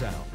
sound.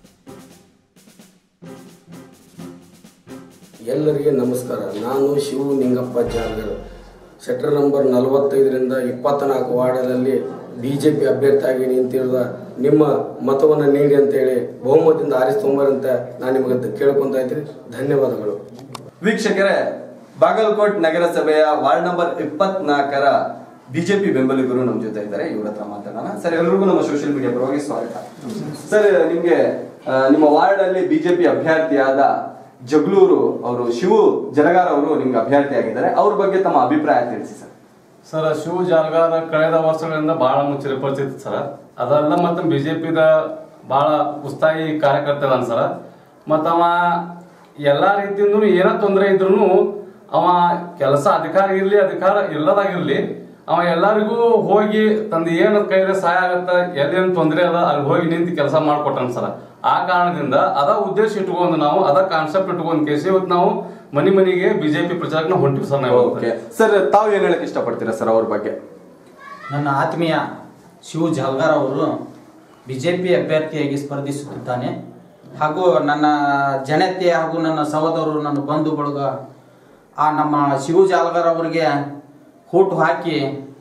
ಎಲ್ಲರಿಗೆ ನಮಸ್ಕಾರ ನಾನು ಶಿವು ನಿಂಗಪ್ಪ ಜಾಗರ್ ಸೆಕ್ಟರ್ ನಂಬರ್ ನಲವತ್ತೈದರಿಂದ ಇಪ್ಪತ್ನಾಲ್ಕು ವಾರ್ಡಲ್ಲಿ ಬಿ ಜೆ ಪಿ ಅಭ್ಯರ್ಥಿಯಾಗಿ ನಿಂತಿರುವ ನಿಮ್ಮ ಮತವನ್ನು ನೀಡಿ ಅಂತೇಳಿ ಬಹುಮತದಿಂದ ಆರಿಸ್ತೊಂಬರಂತ ನಾನು ನಿಮಗೆ ಕೇಳ್ಕೊಂತ ಇದ್ದೀನಿ ಧನ್ಯವಾದಗಳು ವೀಕ್ಷಕರೇ ಬಾಗಲಕೋಟ್ ನಗರಸಭೆಯ ವಾರ್ಡ್ ನಂಬರ್ ಇಪ್ಪತ್ನಾಲ್ಕರ ಬಿಜೆಪಿ ಬೆಂಬಲಿಗರು ನಮ್ಮ ಜೊತೆ ಇದ್ದಾರೆ ಇವ್ರ ಹತ್ರ ಮಾತಾಡೋಣ ಸರ್ ಎಲ್ರಿಗೂ ನಮ್ಮ ಸೋಷಿಯಲ್ ಮೀಡಿಯಾ ಪರವಾಗಿ ಸ್ವಾಗತ ಸರ್ ನಿಮ್ಗೆ ಆ, ನಿಮ್ಮ ವಾರ್ಡ್ ಅಲ್ಲಿ ಬಿಜೆಪಿ ಅಭ್ಯರ್ಥಿಯಾದ ಜಗಳೂರು ಅವರು ಶಿವು ಜಲಗಾರ್ ಅವರು ನಿಮ್ಗೆ ಅಭ್ಯರ್ಥಿ ಆಗಿದ್ದಾರೆ ಅವ್ರ ಬಗ್ಗೆ ತಮ್ಮ ಅಭಿಪ್ರಾಯ ತಿಳಿಸಿ ಸರ್ ಸರ್ ಶಿವ ಜಾಲಗಾರ ಕಳೆದ ವರ್ಷಗಳಿಂದ ಬಹಳ ಮುಚ್ಚರಿ ಪರಿಸ್ಥಿತಿ ಸರ್ ಅದೆಲ್ಲ ಮತ್ತೆ ಬಿಜೆಪಿದ ಬಹಳ ಉತ್ಸಾಹಿ ಕಾರ್ಯಕರ್ತ ಅದಾನ ಸರ್ ಮತ್ತ ಅವ ಎಲ್ಲಾ ರೀತಿಯಿಂದ ಏನ ತೊಂದರೆ ಇದ್ರು ಅವ ಕೆಲಸ ಅಧಿಕಾರ ಇರ್ಲಿ ಅಧಿಕಾರ ಇಲ್ಲದಾಗಿರ್ಲಿ ಅವ ಎಲ್ಲರಿಗೂ ಹೋಗಿ ತಂದು ಏನ್ ಕೈಲಿ ಸಹಾಯ ಆಗತ್ತ ಎದೇನ್ ತೊಂದರೆ ಅದ ಅಲ್ಲಿ ಹೋಗಿ ನಿಂತು ಕೆಲಸ ಮಾಡ್ಕೊಟ್ಟಾನ ಸರ್ ಆ ಕಾರಣದಿಂದ ಅದ ಉದ್ದೇಶ ಇಟ್ಕೊಂಡು ನಾವು ಅದ ಕಾನ್ಸೆಪ್ಟ್ ಇಟ್ಕೊಂಡ್ ಕೇಸಿ ಇವತ್ತು ನಾವು ಮನಿ ಮನಿಗೆ ಬಿಜೆಪಿ ಪ್ರಚಾರಕ್ಕೆ ನಾವು ಹೊಂಟಿವಿ ಸರ್ ನಾವು ಓಕೆ ಸರ್ ತಾವು ಏನ್ ಹೇಳಕ್ ಇಷ್ಟಪಡ್ತೀರಾ ಸರ್ ಅವ್ರ ಬಗ್ಗೆ ನನ್ನ ಆತ್ಮೀಯ ಶಿವು ಜಾಲ್ಗಾರ್ ಅವರು ಬಿ ಜೆ ಪಿ ಅಭ್ಯರ್ಥಿಯಾಗಿ ಸ್ಪರ್ಧಿಸುತ್ತಿದ್ದಾನೆ ಹಾಗೂ ನನ್ನ ಜನತೆ ಹಾಗೂ ನನ್ನ ಸಹೋದರರು ನನ್ನ ಬಂಧು ಬಳಗ ಆ ನಮ್ಮ ಶಿವು ಜಾಲ್ಗಾರ್ ಅವರಿಗೆ ಹೂಟು ಹಾಕಿ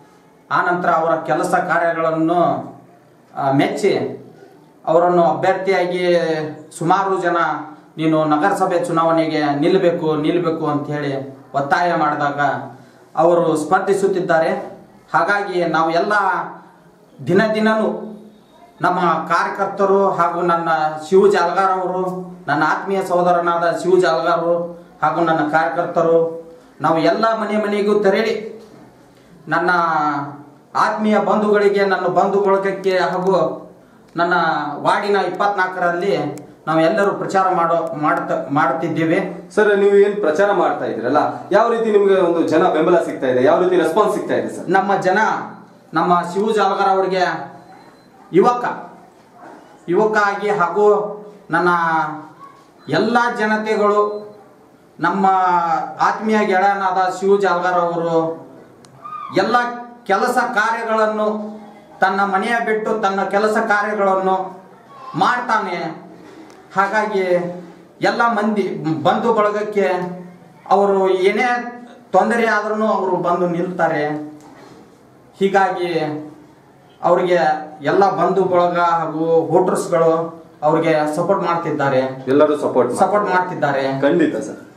ಆ ನಂತರ ಅವರ ಕೆಲಸ ಕಾರ್ಯಗಳನ್ನು ಆ, ಮೆಚ್ಚಿ ಅವರನ್ನು ಅಭ್ಯರ್ಥಿಯಾಗಿ ಸುಮಾರು ಜನ ನೀನು ನಗರಸಭೆ ಚುನಾವಣೆಗೆ ನಿಲ್ಲಬೇಕು ನಿಲ್ಲಬೇಕು ಅಂತ ಹೇಳಿ ಒತ್ತಾಯ ಮಾಡಿದಾಗ ಅವರು ಸ್ಪರ್ಧಿಸುತ್ತಿದ್ದಾರೆ ಹಾಗಾಗಿ ನಾವು ಎಲ್ಲ ದಿನ ದಿನನೂ ನಮ್ಮ ಕಾರ್ಯಕರ್ತರು ಹಾಗೂ ನನ್ನ ಶಿವ ಜಾಲ್ಗಾರ್ ಅವರು ನನ್ನ ಆತ್ಮೀಯ ಸಹೋದರನಾದ ಶಿವ ಜಾಲ್ಗಾರು ಹಾಗೂ ನನ್ನ ಕಾರ್ಯಕರ್ತರು ನಾವು ಎಲ್ಲ ಮನೆ ಮನೆಗೂ ತೆರಳಿ ನನ್ನ ಆತ್ಮೀಯ ಬಂಧುಗಳಿಗೆ ನನ್ನ ಬಂಧು ಬಳಗಕ್ಕೆ ಹಾಗೂ ನನ್ನ ವಾರ್ಡಿನ ಇಪ್ಪತ್ನಾಲ್ಕರಲ್ಲಿ ನಾವು ಎಲ್ಲರೂ ಪ್ರಚಾರ ಮಾಡೋ ಮಾಡ್ತಾ ಮಾಡ್ತಿದ್ದೇವೆ ಸರ್ ನೀವು ಏನ್ ಪ್ರಚಾರ ಮಾಡ್ತಾ ಇದ್ರಲ್ಲ ಯಾವ ರೀತಿ ನಿಮ್ಗೆ ಒಂದು ಜನ ಬೆಂಬಲ ಸಿಗ್ತಾ ಇದೆ ಯಾವ ರೀತಿ ರೆಸ್ಪಾನ್ಸ್ ಸಿಗ್ತಾ ಇದೆ ಸರ್ ನಮ್ಮ ಜನ ನಮ್ಮ ಶಿವು ಜಾಲಗಾರ್ ಅವರಿಗೆ ಯುವಕ ಯುವಕ ಆಗಿ ಹಾಗೂ ನನ್ನ ಎಲ್ಲ ಜನತೆಗಳು ನಮ್ಮ ಆತ್ಮೀಯ ಗೆಳೆಯನಾದ ಶಿವು ಜಾಲ್ಗಾರ್ ಅವರು ಎಲ್ಲ ಕೆಲಸ ಕಾರ್ಯಗಳನ್ನು ತನ್ನ ಮನೆಯ ಬಿಟ್ಟು ತನ್ನ ಕೆಲಸ ಕಾರ್ಯಗಳನ್ನು ಮಾಡ್ತಾನೆ ಹಾಗಾಗಿ ಎಲ್ಲ ಮಂದಿ ಬಂಧು ಬಳಗಕ್ಕೆ ಅವರು ಏನೇ ತೊಂದರೆ ಆದ್ರೂ ಅವರು ಬಂದು ನಿಲ್ತಾರೆ ಹೀಗಾಗಿ ಅವರಿಗೆ ಎಲ್ಲ ಬಂಧು ಬಳಗ ಹಾಗೂ ವೋಟರ್ಸ್ಗಳು ಅವ್ರಿಗೆ ಸಪೋರ್ಟ್ ಮಾಡ್ತಿದ್ದಾರೆ ಎಲ್ಲರೂ ಸಪೋರ್ಟ್ ಸಪೋರ್ಟ್ ಮಾಡ್ತಿದ್ದಾರೆ ಖಂಡಿತ ಸರ್